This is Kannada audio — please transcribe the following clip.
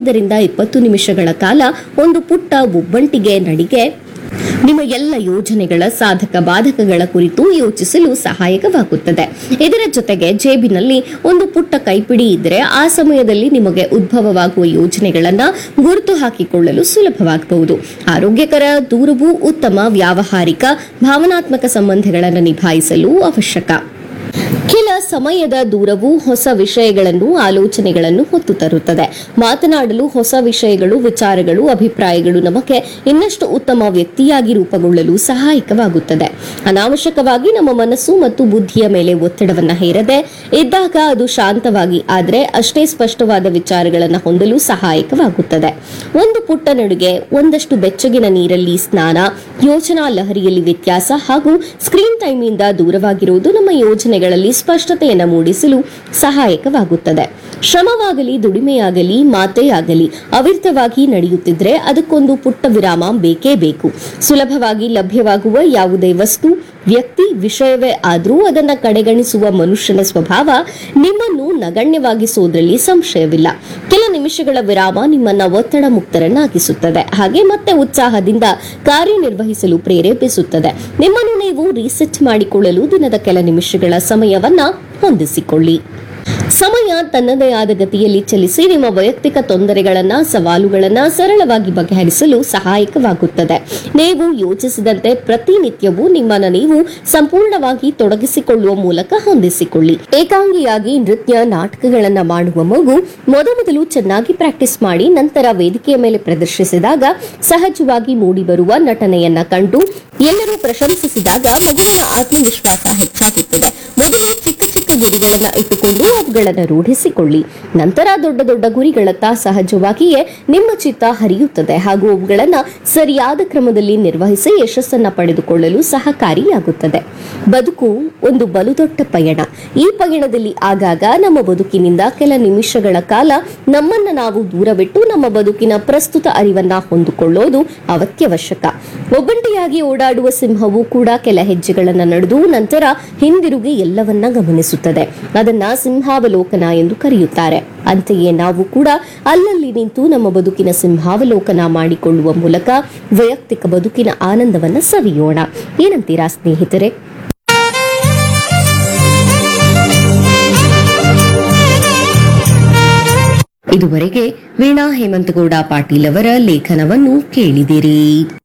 ಹದಿನೈದರಿಂದ ಇಪ್ಪತ್ತು ನಿಮಿಷಗಳ ಕಾಲ ಒಂದು ಪುಟ್ಟ ಒಬ್ಬಂಟಿಗೆ ನಡಿಗೆ ನಿಮ್ಮ ಎಲ್ಲ ಯೋಜನೆಗಳ ಸಾಧಕ ಬಾಧಕಗಳ ಕುರಿತು ಯೋಚಿಸಲು ಸಹಾಯಕವಾಗುತ್ತದೆ ಇದರ ಜೊತೆಗೆ ಜೇಬಿನಲ್ಲಿ ಒಂದು ಪುಟ್ಟ ಕೈಪಿಡಿ ಇದ್ದರೆ ಆ ಸಮಯದಲ್ಲಿ ನಿಮಗೆ ಉದ್ಭವವಾಗುವ ಯೋಜನೆಗಳನ್ನ ಗುರುತು ಹಾಕಿಕೊಳ್ಳಲು ಸುಲಭವಾಗಬಹುದು ಆರೋಗ್ಯಕರ ದೂರವು ಉತ್ತಮ ವ್ಯಾವಹಾರಿಕ ಭಾವನಾತ್ಮಕ ಸಂಬಂಧಗಳನ್ನು ನಿಭಾಯಿಸಲು ಅವಶ್ಯಕ ಕೆಲ ಸಮಯದ ದೂರವು ಹೊಸ ವಿಷಯಗಳನ್ನು ಆಲೋಚನೆಗಳನ್ನು ಹೊತ್ತು ತರುತ್ತದೆ ಮಾತನಾಡಲು ಹೊಸ ವಿಷಯಗಳು ವಿಚಾರಗಳು ಅಭಿಪ್ರಾಯಗಳು ನಮಗೆ ಇನ್ನಷ್ಟು ಉತ್ತಮ ವ್ಯಕ್ತಿಯಾಗಿ ರೂಪುಗೊಳ್ಳಲು ಸಹಾಯಕವಾಗುತ್ತದೆ ಅನಾವಶ್ಯಕವಾಗಿ ನಮ್ಮ ಮನಸ್ಸು ಮತ್ತು ಬುದ್ಧಿಯ ಮೇಲೆ ಒತ್ತಡವನ್ನ ಹೇರದೆ ಇದ್ದಾಗ ಅದು ಶಾಂತವಾಗಿ ಆದರೆ ಅಷ್ಟೇ ಸ್ಪಷ್ಟವಾದ ವಿಚಾರಗಳನ್ನು ಹೊಂದಲು ಸಹಾಯಕವಾಗುತ್ತದೆ ಒಂದು ಪುಟ್ಟ ನಡುಗೆ ಒಂದಷ್ಟು ಬೆಚ್ಚಗಿನ ನೀರಲ್ಲಿ ಸ್ನಾನ ಯೋಚನಾ ಲಹರಿಯಲ್ಲಿ ವ್ಯತ್ಯಾಸ ಹಾಗೂ ಸ್ಕ್ರೀನ್ ಟೈಮ್ನಿಂದ ದೂರವಾಗಿರುವುದು ನಮ್ಮ ಯೋಜನೆಗಳಲ್ಲಿ ಸ್ಪಷ್ಟತೆಯನ್ನು ಮೂಡಿಸಲು ಸಹಾಯಕವಾಗುತ್ತದೆ ಶ್ರಮವಾಗಲಿ ದುಡಿಮೆಯಾಗಲಿ ಮಾತೇ ಆಗಲಿ ಅವಿರ್ತವಾಗಿ ನಡೆಯುತ್ತಿದ್ರೆ ಅದಕ್ಕೊಂದು ಪುಟ್ಟ ವಿರಾಮ ಬೇಕೇ ಬೇಕು ಸುಲಭವಾಗಿ ಲಭ್ಯವಾಗುವ ಯಾವುದೇ ವಸ್ತು ವ್ಯಕ್ತಿ ವಿಷಯವೇ ಆದರೂ ಅದನ್ನ ಕಡೆಗಣಿಸುವ ಮನುಷ್ಯನ ಸ್ವಭಾವ ನಿಮ್ಮನ್ನು ನಗಣ್ಯವಾಗಿಸುವುದರಲ್ಲಿ ಸಂಶಯವಿಲ್ಲ ಕೆಲ ನಿಮಿಷಗಳ ವಿರಾಮ ನಿಮ್ಮನ್ನ ಒತ್ತಡ ಮುಕ್ತರನ್ನಾಗಿಸುತ್ತದೆ ಹಾಗೆ ಮತ್ತೆ ಉತ್ಸಾಹದಿಂದ ಕಾರ್ಯನಿರ್ವಹಿಸಲು ಪ್ರೇರೇಪಿಸುತ್ತದೆ ನಿಮ್ಮನ್ನು ನೀವು ರೀಸೆಟ್ ಮಾಡಿಕೊಳ್ಳಲು ದಿನದ ಕೆಲ ನಿಮಿಷಗಳ ಸಮಯವನ್ನ ಹೊಂದಿಸಿಕೊಳ್ಳಿ ಸಮಯ ತನ್ನದೇ ಆದ ಗತಿಯಲ್ಲಿ ಚಲಿಸಿ ನಿಮ್ಮ ವೈಯಕ್ತಿಕ ತೊಂದರೆಗಳನ್ನ ಸವಾಲುಗಳನ್ನ ಸರಳವಾಗಿ ಬಗೆಹರಿಸಲು ಸಹಾಯಕವಾಗುತ್ತದೆ ನೀವು ಯೋಚಿಸಿದಂತೆ ಪ್ರತಿನಿತ್ಯವೂ ನಿಮ್ಮನ್ನ ನೀವು ಸಂಪೂರ್ಣವಾಗಿ ತೊಡಗಿಸಿಕೊಳ್ಳುವ ಮೂಲಕ ಹೊಂದಿಸಿಕೊಳ್ಳಿ ಏಕಾಂಗಿಯಾಗಿ ನೃತ್ಯ ನಾಟಕಗಳನ್ನ ಮಾಡುವ ಮಗು ಮೊದಮೊದಲು ಚೆನ್ನಾಗಿ ಪ್ರಾಕ್ಟೀಸ್ ಮಾಡಿ ನಂತರ ವೇದಿಕೆಯ ಮೇಲೆ ಪ್ರದರ್ಶಿಸಿದಾಗ ಸಹಜವಾಗಿ ಮೂಡಿಬರುವ ನಟನೆಯನ್ನ ಕಂಡು ಎಲ್ಲರೂ ಪ್ರಶಂಸಿಸಿದಾಗ ಮಗುವಿನ ಆತ್ಮವಿಶ್ವಾಸ ಹೆಚ್ಚಾಗುತ್ತದೆ ಮೊದಲು ಚಿಕ್ಕ ಚಿಕ್ಕ ಗುರಿಗಳನ್ನ ಇಟ್ಟುಕೊಂಡು ಅವುಗಳನ್ನು ರೂಢಿಸಿಕೊಳ್ಳಿ ನಂತರ ದೊಡ್ಡ ದೊಡ್ಡ ಗುರಿಗಳತ್ತ ಸಹಜವಾಗಿಯೇ ನಿಮ್ಮ ಚಿತ್ತ ಹರಿಯುತ್ತದೆ ಹಾಗೂ ಅವುಗಳನ್ನ ಸರಿಯಾದ ಕ್ರಮದಲ್ಲಿ ನಿರ್ವಹಿಸಿ ಯಶಸ್ಸನ್ನ ಪಡೆದುಕೊಳ್ಳಲು ಸಹಕಾರಿಯಾಗುತ್ತದೆ ಬದುಕು ಒಂದು ಬಲು ದೊಡ್ಡ ಪಯಣ ಈ ಪಯಣದಲ್ಲಿ ಆಗಾಗ ನಮ್ಮ ಬದುಕಿನಿಂದ ಕೆಲ ನಿಮಿಷಗಳ ಕಾಲ ನಮ್ಮನ್ನ ನಾವು ದೂರವಿಟ್ಟು ನಮ್ಮ ಬದುಕಿನ ಪ್ರಸ್ತುತ ಅರಿವನ್ನ ಹೊಂದಿಕೊಳ್ಳೋದು ಅತ್ಯವಶ್ಯಕ ಒಬ್ಬಂಟಿಯಾಗಿ ಓಡಾಡುವ ಸಿಂಹವು ಕೂಡ ಕೆಲ ಹೆಜ್ಜೆಗಳನ್ನ ನಡೆದು ನಂತರ ಹಿಂದಿರುಗಿ ಎಲ್ಲವನ್ನ ಗಮನಿಸುತ್ತದೆ ಅದನ್ನ ಸಿಂಹಾವಲೋಕನ ಎಂದು ಕರೆಯುತ್ತಾರೆ ಅಂತೆಯೇ ನಾವು ಕೂಡ ಅಲ್ಲಲ್ಲಿ ನಿಂತು ನಮ್ಮ ಬದುಕಿನ ಸಿಂಹಾವಲೋಕನ ಮಾಡಿಕೊಳ್ಳುವ ಮೂಲಕ ವೈಯಕ್ತಿಕ ಬದುಕಿನ ಆನಂದವನ್ನ ಸವಿಯೋಣ ಏನಂತೀರಾ ಸ್ನೇಹಿತರೆ ಇದುವರೆಗೆ ವೀಣಾ ಹೇಮಂತಗೌಡ ಪಾಟೀಲ್ ಅವರ ಲೇಖನವನ್ನು ಕೇಳಿದಿರಿ